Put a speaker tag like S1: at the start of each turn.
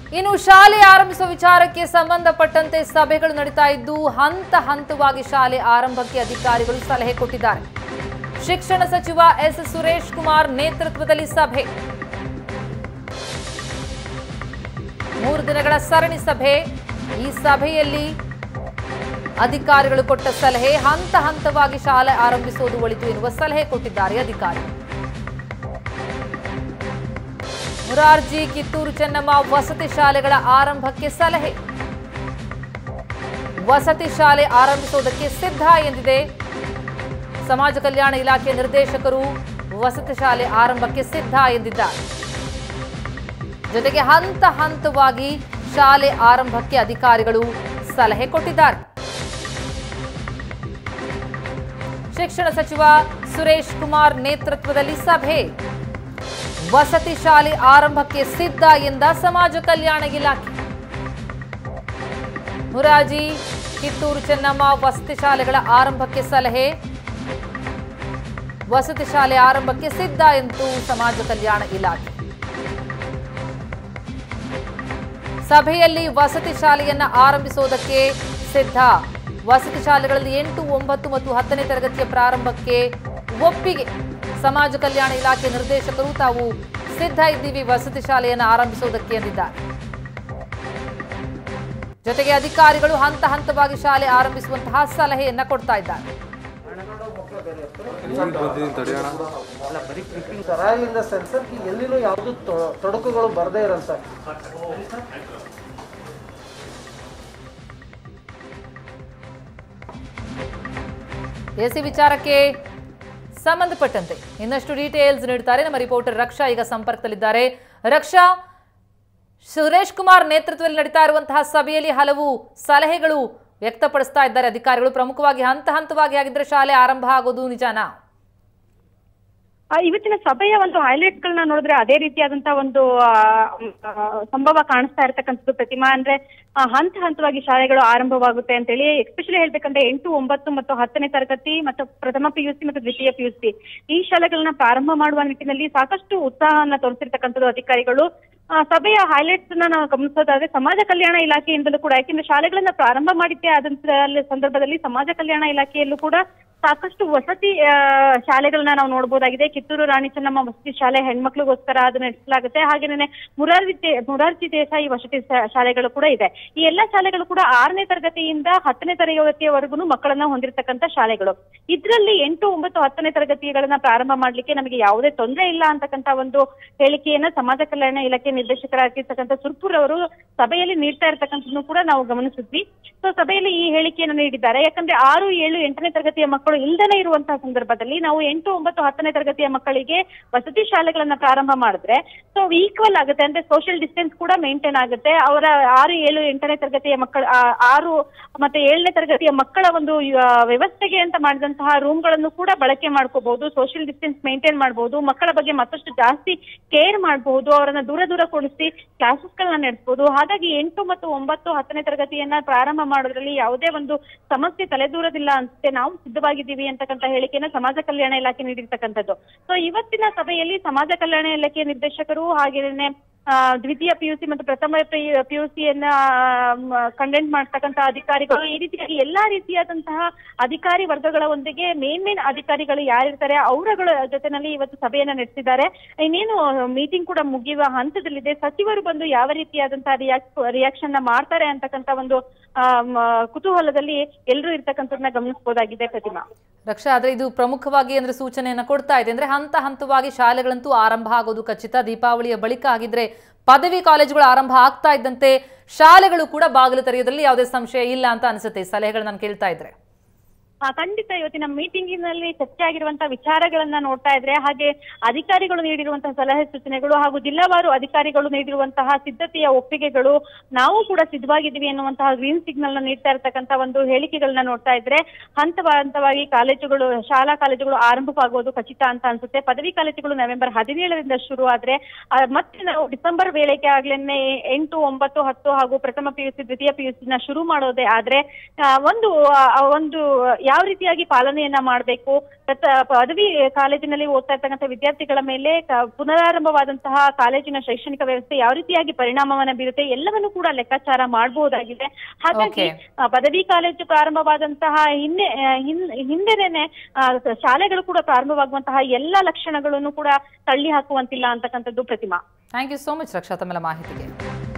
S1: ಇನ್ನು ಶಾಲೆ ಆರಂಭಿಸುವ ವಿಚಾರಕ್ಕೆ ಸಂಬಂಧಪಟ್ಟಂತೆ ಸಭೆಗಳು ನಡೀತಾ ಇದ್ದು ಹಂತ ಹಂತವಾಗಿ ಶಾಲೆ ಆರಂಭಕ್ಕೆ ಅಧಿಕಾರಿಗಳು ಸಲಹೆ ಕೊಟ್ಟಿದ್ದಾರೆ ಶಿಕ್ಷಣ ಸಚಿವ ಎಸ್ ಸುರೇಶ್ ಕುಮಾರ್ ನೇತೃತ್ವದಲ್ಲಿ ಸಭೆ ಮೂರು ದಿನಗಳ ಸರಣಿ ಸಭೆ ಈ ಸಭೆಯಲ್ಲಿ ಅಧಿಕಾರಿಗಳು ಕೊಟ್ಟ ಸಲಹೆ ಹಂತ ಹಂತವಾಗಿ ಶಾಲೆ ಆರಂಭಿಸುವುದು ಒಳಿತು ಎನ್ನುವ ಸಲಹೆ ಕೊಟ್ಟಿದ್ದಾರೆ ಅಧಿಕಾರಿಗಳು ಮುರಾರ್ಜಿ ಕಿತ್ತೂರು ಚೆನ್ನಮ್ಮ ವಸತಿ ಶಾಲೆಗಳ ಆರಂಭಕ್ಕೆ ಸಲಹೆ ವಸತಿ ಶಾಲೆ ಆರಂಭಿಸುವುದಕ್ಕೆ ಸಿದ್ಧ ಎಂದಿದೆ ಸಮಾಜ ಕಲ್ಯಾಣ ಇಲಾಖೆ ನಿರ್ದೇಶಕರು ವಸತಿ ಶಾಲೆ ಆರಂಭಕ್ಕೆ ಸಿದ್ಧ ಎಂದಿದ್ದಾರೆ ಜೊತೆಗೆ ಹಂತ ಹಂತವಾಗಿ ಶಾಲೆ ಆರಂಭಕ್ಕೆ ಅಧಿಕಾರಿಗಳು ಸಲಹೆ ಕೊಟ್ಟಿದ್ದಾರೆ ಶಿಕ್ಷಣ ಸಚಿವ ಸುರೇಶ್ ಕುಮಾರ್ ನೇತೃತ್ವದಲ್ಲಿ ಸಭೆ ವಸತಿ ಶಾಲೆ ಆರಂಭಕ್ಕೆ ಸಿದ್ಧ ಎಂದ ಸಮಾಜ ಕಲ್ಯಾಣ ಇಲಾಖೆ ಮುರಾಜಿ ಕಿತ್ತೂರು ಚೆನ್ನಮ್ಮ ವಸತಿ ಶಾಲೆಗಳ ಆರಂಭಕ್ಕೆ ಸಲಹೆ ವಸತಿ ಶಾಲೆ ಆರಂಭಕ್ಕೆ ಸಿದ್ಧ ಎಂದು ಸಮಾಜ ಕಲ್ಯಾಣ ಇಲಾಖೆ ಸಭೆಯಲ್ಲಿ ವಸತಿ ಶಾಲೆಯನ್ನ ಆರಂಭಿಸುವುದಕ್ಕೆ ಸಿದ್ಧ ವಸತಿ ಶಾಲೆಗಳಲ್ಲಿ ಎಂಟು ಒಂಬತ್ತು ಮತ್ತು ಹತ್ತನೇ ತರಗತಿಯ ಪ್ರಾರಂಭಕ್ಕೆ ಒಪ್ಪಿಗೆ ಸಮಾಜ ಕಲ್ಯಾಣ ಇಲಾಖೆ ನಿರ್ದೇಶಕರು ತಾವು ಸಿದ್ಧ ಇದ್ದೀವಿ ವಸತಿ ಶಾಲೆಯನ್ನು ಆರಂಭಿಸುವುದಕ್ಕೆ ಎಂದಿದ್ದಾರೆ ಜೊತೆಗೆ ಅಧಿಕಾರಿಗಳು ಹಂತ ಹಂತವಾಗಿ ಶಾಲೆ ಆರಂಭಿಸುವಂತಹ ಸಲಹೆಯನ್ನ ಕೊಡ್ತಾ ಇದ್ದಾರೆ
S2: ಸರಾಗಿಂದ ಸೆನ್ಸರ್ ಎಲ್ಲಿನೂ ಯಾವುದು ತೊಡಕುಗಳು ಬರದೇ ಇರಂತ
S1: ಎಸಿ ವಿಚಾರಕ್ಕೆ ಸಂಬಂಧಪಟ್ಟಂತೆ ಇನ್ನಷ್ಟು ಡೀಟೇಲ್ಸ್ ನೀಡುತ್ತಾರೆ ನಮ್ಮ ರಿಪೋರ್ಟರ್ ರಕ್ಷಾ ಈಗ ಸಂಪರ್ಕದಲ್ಲಿದ್ದಾರೆ ರಕ್ಷಾ ಸುರೇಶ್ ಕುಮಾರ್ ನೇತೃತ್ವದಲ್ಲಿ ನಡೀತಾ ಇರುವಂತಹ ಸಭೆಯಲ್ಲಿ ಹಲವು ಸಲಹೆಗಳು ವ್ಯಕ್ತಪಡಿಸ್ತಾ ಇದ್ದಾರೆ ಅಧಿಕಾರಿಗಳು ಪ್ರಮುಖವಾಗಿ ಹಂತ ಹಂತವಾಗಿ ಆಗಿದ್ರೆ ಶಾಲೆ ಆರಂಭ ಆಗೋದು ನಿಜಾನಾ
S3: ಆ, ಇವತ್ತಿನ ಸಭೆಯ ಒಂದು ಹೈಲೈಟ್ಸ್ ಗಳನ್ನ ನೋಡಿದ್ರೆ ಅದೇ ರೀತಿಯಾದಂತಹ ಒಂದು ಆ, ಆ, ಸಂಭವ ಕಾಣಿಸ್ತಾ ಇರ್ತಕ್ಕಂಥದ್ದು ಪ್ರತಿಮಾ ಅಂದ್ರೆ ಆ, ಹಂತ ಹಂತವಾಗಿ ಶಾಲೆಗಳು ಆರಂಭವಾಗುತ್ತೆ ಅಂತೇಳಿ ಎಸ್ಪೆಷಲಿ ಹೇಳ್ಬೇಕಂದ್ರೆ ಎಂಟು ಒಂಬತ್ತು ಮತ್ತು ಹತ್ತನೇ ತರಗತಿ ಮತ್ತು ಪ್ರಥಮ ಪಿಯುಸಿ ಮತ್ತು ದ್ವಿತೀಯ ಪಿಯುಸಿ ಈ ಶಾಲೆಗಳನ್ನ ಪ್ರಾರಂಭ ಮಾಡುವ ನಿಟ್ಟಿನಲ್ಲಿ ಸಾಕಷ್ಟು ಉತ್ಸಾಹವನ್ನ ತೋರಿಸಿರ್ತಕ್ಕಂಥದ್ದು ಅಧಿಕಾರಿಗಳು ಆ, ಸಭೆಯ ಹೈಲೈಟ್ಸ್ ನ ನಾವು ಗಮನಿಸೋದಾದ್ರೆ ಸಮಾಜ ಕಲ್ಯಾಣ ಇಲಾಖೆಯಿಂದಲೂ ಕೂಡ ಯಾಕೆಂದ್ರೆ ಶಾಲೆಗಳನ್ನ ಪ್ರಾರಂಭ ಮಾಡಿದ್ದೇ ಆದಂತ ಸಂದರ್ಭದಲ್ಲಿ ಸಮಾಜ ಕಲ್ಯಾಣ ಇಲಾಖೆಯಲ್ಲೂ ಕೂಡ ಸಾಕಷ್ಟು ವಸತಿ ಆ, ಶಾಲೆಗಳನ್ನ ನಾವು ನೋಡಬಹುದಾಗಿದೆ ಕಿತ್ತೂರು ರಾಣಿ ಚೆನ್ನಮ್ಮ ವಸತಿ ಶಾಲೆ ಹೆಣ್ಮಕ್ಳಿಗೋಸ್ಕರ ಅದು ನಡೆಸಲಾಗುತ್ತೆ ಹಾಗೇನೆ ಮುರಾರ್ಜಿ ದೇ- ಮುರಾರ್ಜಿ ದೇಸಾಯಿ ವಸತಿ ಶಾ- ಶಾಲೆಗಳು ಕೂಡ ಇದೆ ಈ ಎಲ್ಲಾ ಶಾಲೆಗಳು ಕೂಡ ಆರನೇ ತರಗತಿಯಿಂದ ಹತ್ತನೇ ತರಗತಿಯವರೆಗೂ ಮಕ್ಕಳನ್ನ ಹೊಂದಿರತಕ್ಕಂತ ಶಾಲೆಗಳು ಇದ್ರಲ್ಲಿ ಎಂಟು ಒಂಬತ್ತು ಹತ್ತನೇ ತರಗತಿಗಳನ್ನ ಪ್ರಾರಂಭ ಮಾಡ್ಲಿಕ್ಕೆ ನಮಗೆ ಯಾವುದೇ ತೊಂದರೆ ಇಲ್ಲ ಅಂತಕ್ಕಂತ ಒಂದು ಹೇಳಿಕೆಯನ್ನ ಸಮಾಜ ಕಲ್ಯಾಣ ಇಲಾಖೆ ನಿರ್ದೇಶಕರಾಗಿರ್ತಕ್ಕಂಥ ಸುರ್ಪುರ್ ಅವರು ಸಭೆಯಲ್ಲಿ ನೀಡ್ತಾ ಇರ್ತಕ್ಕಂಥದ್ದು ಕೂಡ ನಾವು ಗಮನಿಸಿದ್ವಿ ಸೊ ಸಭೆಯಲ್ಲಿ ಈ ಹೇಳಿಕೆಯನ್ನು ನೀಡಿದ್ದಾರೆ ಯಾಕಂದ್ರೆ ಆರು ಏಳು ಎಂಟನೇ ತರಗತಿಯ ಮಕ್ಕಳು ಇಲ್ದೇನೆ ಇರುವಂತಹ ಸಂದರ್ಭದಲ್ಲಿ ನಾವು ಎಂಟು ಒಂಬತ್ತು ಹತ್ತನೇ ತರಗತಿಯ ಮಕ್ಕಳಿಗೆ ವಸತಿ ಶಾಲೆಗಳನ್ನ ಪ್ರಾರಂಭ ಮಾಡಿದ್ರೆ ಸೊ ಈಕ್ವಲ್ ಆಗುತ್ತೆ ಅಂದ್ರೆ ಸೋಷಿಯಲ್ ಡಿಸ್ಟೆನ್ಸ್ ಕೂಡ ಮೇಂಟೈನ್ ಆಗುತ್ತೆ ಅವರ ಆರು ಏಳು ಎಂಟನೇ ತರಗತಿಯ ಮಕ್ಕಳ ಆ, ಆರು ಮತ್ತೆ ಏಳನೇ ತರಗತಿಯ ಮಕ್ಕಳ ಒಂದು ಆ, ವ್ಯವಸ್ಥೆಗೆ ಅಂತ ಮಾಡಿದಂತಹ ರೂಮ್ಗಳನ್ನು ಕೂಡ ಬಳಕೆ ಮಾಡ್ಕೋಬಹುದು ಸೋಷಿಯಲ್ ಡಿಸ್ಟೆನ್ಸ್ ಮೇಂಟೈನ್ ಮಾಡಬಹುದು ಮಕ್ಕಳ ಬಗ್ಗೆ ಮತ್ತಷ್ಟು ಜಾಸ್ತಿ ಕೇರ್ ಮಾಡಬಹುದು ಅವರನ್ನ ದೂರ ದೂರ ಕೊಡಿಸಿ ಕ್ಲಾಸಸ್ಗಳನ್ನ ನಡೆಸಬಹುದು ಹಾಗಾಗಿ ಎಂಟು ಮತ್ತು ಒಂಬತ್ತು ಹತ್ತನೇ ತರಗತಿಯನ್ನ ಪ್ರಾರಂಭ ಮಾಡೋದ್ರಲ್ಲಿ ಯಾವುದೇ ಒಂದು ಸಮಸ್ಯೆ ತಲೆದೂರದಿಲ್ಲ ಅನ್ಸುತ್ತೆ ನಾವು ಸಿದ್ಧವಾಗಿದ್ದೀವಿ ಅಂತಕ್ಕಂಥ ಹೇಳಿಕೆಯನ್ನ ಸಮಾಜ ಕಲ್ಯಾಣ ಇಲಾಖೆ ನೀಡಿರ್ತಕ್ಕಂಥದ್ದು ಸೊ ಇವತ್ತಿನ ಸಭೆಯಲ್ಲಿ ಸಮಾಜ ಕಲ್ಯಾಣ ಇಲಾಖೆ ನಿರ್ದೇಶಕರು ಹಾಗೇನೆ ಆ, ದ್ವಿತೀಯ ಪಿಯುಸಿ ಮತ್ತು ಪ್ರಥಮ ಪಿಯುಸಿಯನ್ನ ಕಂಡೆಂಟ್ ಮಾಡ್ತಕ್ಕಂಥ ಅಧಿಕಾರಿಗಳು ಈ ರೀತಿಯಾಗಿ ಎಲ್ಲಾ ರೀತಿಯಾದಂತಹ ಅಧಿಕಾರಿ ವರ್ಗಗಳ ಒಂದಿಗೆ ಮೇನ್ ಮೇನ್ ಅಧಿಕಾರಿಗಳು ಯಾರಿರ್ತಾರೆ ಅವರುಗಳ ಜೊತೆನಲ್ಲಿ ಇವತ್ತು ಸಭೆಯನ್ನ ನಡೆಸಿದ್ದಾರೆ ಇನ್ನೇನು ಮೀಟಿಂಗ್ ಕೂಡ ಮುಗಿಯುವ ಹಂತದಲ್ಲಿದೆ ಸಚಿವರು ಬಂದು ಯಾವ ರೀತಿಯಾದಂತಹ ರಿಯಾಕ್ ರಿಯಾಕ್ಷನ್ ನ ಮಾಡ್ತಾರೆ ಅಂತಕ್ಕಂಥ ಒಂದು ಆ, ಮ, ಕುತೂಹಲದಲ್ಲಿ ಎಲ್ಲರೂ ಇರ್ತಕ್ಕಂಥದ್ದನ್ನ ಗಮನಿಸಬಹುದಾಗಿದೆ ಪ್ರತಿಮಾ
S1: ರಕ್ಷಾ ಆದ್ರೆ ಇದು ಪ್ರಮುಖವಾಗಿ ಅಂದ್ರೆ ಸೂಚನೆಯನ್ನ ಕೊಡ್ತಾ ಇದೆ ಅಂದ್ರೆ ಹಂತ ಹಂತವಾಗಿ ಶಾಲೆಗಳಂತೂ ಆರಂಭ ಆಗೋದು ಖಚಿತ ದೀಪಾವಳಿಯ ಬಳಿಕ ಆಗಿದ್ರೆ ಪದವಿ ಕಾಲೇಜುಗಳು ಆರಂಭ ಆಗ್ತಾ ಇದ್ದಂತೆ ಶಾಲೆಗಳು ಕೂಡ ಬಾಗಿಲು ತೆರೆಯೋದ್ರಲ್ಲಿ ಯಾವುದೇ ಸಂಶಯ ಇಲ್ಲ ಅಂತ ಅನಿಸುತ್ತೆ ಈ ಸಲಹೆಗಳು ನಾನು ಕೇಳ್ತಾ ಇದ್ರೆ
S3: ಆ, ಖಂಡಿತ ಇವತ್ತಿನ ಮೀಟಿಂಗಿನಲ್ಲಿ ಚರ್ಚೆ ಆಗಿರುವಂತಹ ವಿಚಾರಗಳನ್ನ ನೋಡ್ತಾ ಇದ್ರೆ ಹಾಗೆ ಅಧಿಕಾರಿಗಳು ನೀಡಿರುವಂತಹ ಸಲಹೆ ಸೂಚನೆಗಳು ಹಾಗೂ ಜಿಲ್ಲಾವಾರು ಅಧಿಕಾರಿಗಳು ನೀಡಿರುವಂತಹ ಸಿದ್ಧತೆಯ ಒಪ್ಪಿಗೆಗಳು ನಾವು ಕೂಡ ಸಿದ್ಧವಾಗಿದ್ದೀವಿ ಎನ್ನುವಂತಹ ಗ್ರೀನ್ ಸಿಗ್ನಲ್ ನ ನೀಡ್ತಾ ಇರತಕ್ಕಂತ ಒಂದು ಹೇಳಿಕೆಗಳನ್ನ ನೋಡ್ತಾ ಇದ್ರೆ ಹಂತ ಹಂತವಾಗಿ ಕಾಲೇಜುಗಳು ಶಾಲಾ ಕಾಲೇಜುಗಳು ಆರಂಭವಾಗುವುದು ಖಚಿತ ಅಂತ ಅನ್ಸುತ್ತೆ ಪದವಿ ಕಾಲೇಜುಗಳು ನವೆಂಬರ್ ಹದಿನೇಳರಿಂದ ಶುರು ಆದ್ರೆ ಆ, ಮತ್ತೆ ನಾವು ಡಿಸೆಂಬರ್ ವೇಳೆಗೆ ಆಗ್ಲೇನೆ ಎಂಟು ಒಂಬತ್ತು ಹತ್ತು ಹಾಗೂ ಪ್ರಥಮ ಪಿಯುಸಿ ದ್ವಿತೀಯ ಪಿಯುಸಿನ ಶುರು ಮಾಡೋದೇ ಆದ್ರೆ ಆ, ಒಂದು ಆ, ಒಂದು ಯಾವ ರೀತಿಯಾಗಿ ಪಾಲನೆಯನ್ನ ಮಾಡಬೇಕು ಪದವಿ ಕಾಲೇಜಿನಲ್ಲಿ ಓದ್ತಾ ಇರ್ತಕ್ಕಂಥ ವಿದ್ಯಾರ್ಥಿಗಳ ಮೇಲೆ ಕ- ಪುನರಾರಂಭವಾದಂತಹ ಕಾಲೇಜಿನ ಶೈಕ್ಷಣಿಕ ವ್ಯವಸ್ಥೆ ಯಾವ ರೀತಿಯಾಗಿ ಪರಿಣಾಮವನ್ನ ಬೀರುತ್ತೆ ಎಲ್ಲವನ್ನು ಕೂಡ ಲೆಕ್ಕಾಚಾರ ಮಾಡಬಹುದಾಗಿದೆ ಹಾಗಾಗಿ
S1: Okay.
S3: ಆ, ಪದವಿ ಕಾಲೇಜು ಪ್ರಾರಂಭವಾದಂತಹ ಹಿಂದೆ ಆ, ಹಿನ್- ಹಿಂದೆನೆ ಆ, ಶಾಲೆಗಳು ಕೂಡ ಪ್ರಾರಂಭವಾಗುವಂತಹ ಎಲ್ಲಾ ಲಕ್ಷಣಗಳನ್ನು ಕೂಡ ತಳ್ಳಿ ಹಾಕುವಂತಿಲ್ಲ ಅಂತಕ್ಕಂಥದ್ದು Pratima
S1: thank you so much Raksha ತಮ್ಮೆಲ್ಲ ಮಾಹಿತಿಗೆ